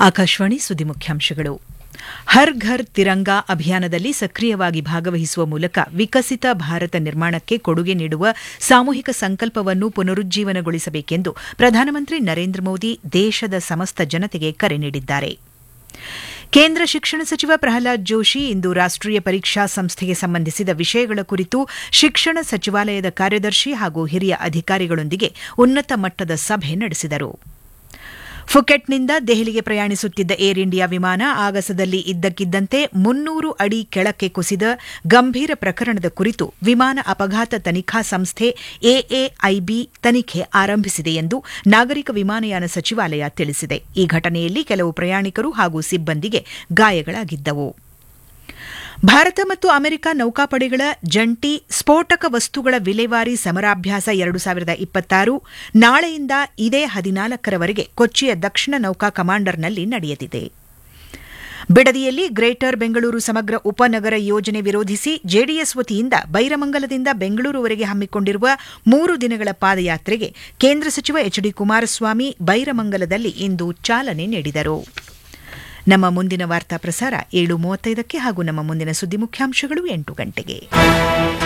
ಆಕಾಶವಾಣಿ ಸುದ್ದಿ ಮುಖ್ಯಾಂಶಗಳು ಹರ್ ಘರ್ ತಿರಂಗಾ ಅಭಿಯಾನದಲ್ಲಿ ಸಕ್ರಿಯವಾಗಿ ಭಾಗವಹಿಸುವ ಮೂಲಕ ವಿಕಸಿತ ಭಾರತ ನಿರ್ಮಾಣಕ್ಕೆ ಕೊಡುಗೆ ನೀಡುವ ಸಾಮೂಹಿಕ ಸಂಕಲ್ಪವನ್ನು ಪುನರುಜ್ಜೀವನಗೊಳಿಸಬೇಕೆಂದು ಪ್ರಧಾನಮಂತ್ರಿ ನರೇಂದ್ರ ಮೋದಿ ದೇಶದ ಸಮಸ್ತ ಜನತೆಗೆ ಕರೆ ನೀಡಿದ್ದಾರೆ ಕೇಂದ್ರ ಶಿಕ್ಷಣ ಸಚಿವ ಪ್ರಹ್ಲಾದ್ ಜೋಶಿ ಇಂದು ರಾಷ್ಟೀಯ ಪರೀಕ್ಷಾ ಸಂಸ್ಥೆಗೆ ಸಂಬಂಧಿಸಿದ ವಿಷಯಗಳ ಕುರಿತು ಶಿಕ್ಷಣ ಸಚಿವಾಲಯದ ಕಾರ್ಯದರ್ಶಿ ಹಾಗೂ ಹಿರಿಯ ಅಧಿಕಾರಿಗಳೊಂದಿಗೆ ಉನ್ನತ ಮಟ್ಟದ ಸಭೆ ನಡೆಸಿದರು ಫುಕೆಟ್ನಿಂದ ದೆಹಲಿಗೆ ಪ್ರಯಾಣಿಸುತ್ತಿದ್ದ ಏರ್ ಇಂಡಿಯಾ ವಿಮಾನ ಆಗಸದಲ್ಲಿ ಇದ್ದಕ್ಕಿದ್ದಂತೆ ಮುನ್ನೂರು ಅಡಿ ಕೆಳಕ್ಕೆ ಕುಸಿದ ಗಂಭೀರ ಪ್ರಕರಣದ ಕುರಿತು ವಿಮಾನ ಅಪಘಾತ ತನಿಖಾ ಸಂಸ್ಥೆ ಎಎಐಬಿ ತನಿಖೆ ಆರಂಭಿಸಿದೆ ಎಂದು ನಾಗರಿಕ ವಿಮಾನಯಾನ ಸಚಿವಾಲಯ ತಿಳಿಸಿದೆ ಈ ಘಟನೆಯಲ್ಲಿ ಕೆಲವು ಪ್ರಯಾಣಿಕರು ಹಾಗೂ ಸಿಬ್ಬಂದಿಗೆ ಗಾಯಗಳಾಗಿದ್ದವು ಭಾರತ ಮತ್ತು ಅಮೆರಿಕ ನೌಕಾಪಡೆಗಳ ಜಂಟಿ ಸ್ಫೋಟಕ ವಸ್ತುಗಳ ವಿಲೇವಾರಿ ಸಮರಾಭ್ಯಾಸ ಎರಡು ಸಾವಿರದ ಇಪ್ಪತ್ತಾರು ನಾಳೆಯಿಂದ ಇದೇ ಹದಿನಾಲ್ಕರವರೆಗೆ ಕೊಚ್ಚಿಯ ದಕ್ಷಿಣ ನೌಕಾ ಕಮಾಂಡರ್ನಲ್ಲಿ ನಡೆಯಲಿದೆ ಬಿಡದಿಯಲ್ಲಿ ಗ್ರೇಟರ್ ಬೆಂಗಳೂರು ಸಮಗ್ರ ಉಪನಗರ ಯೋಜನೆ ವಿರೋಧಿಸಿ ಜೆಡಿಎಸ್ ವತಿಯಿಂದ ಬೈರಮಂಗಲದಿಂದ ಬೆಂಗಳೂರುವರೆಗೆ ಹಮ್ಮಿಕೊಂಡಿರುವ ಮೂರು ದಿನಗಳ ಪಾದಯಾತ್ರೆಗೆ ಕೇಂದ್ರ ಸಚಿವ ಎಚ್ ಡಿ ಕುಮಾರಸ್ವಾಮಿ ಬೈರಮಂಗಲದಲ್ಲಿ ಇಂದು ಚಾಲನೆ ನೀಡಿದರು ನಮ್ಮ ಮುಂದಿನ ವಾರ್ತಾ ಪ್ರಸಾರ ಏಳು ಮೂವತ್ತೈದಕ್ಕೆ ಹಾಗೂ ನಮ್ಮ ಮುಂದಿನ ಸುದ್ದಿ ಮುಖ್ಯಾಂಶಗಳು ಎಂಟು ಗಂಟೆಗೆ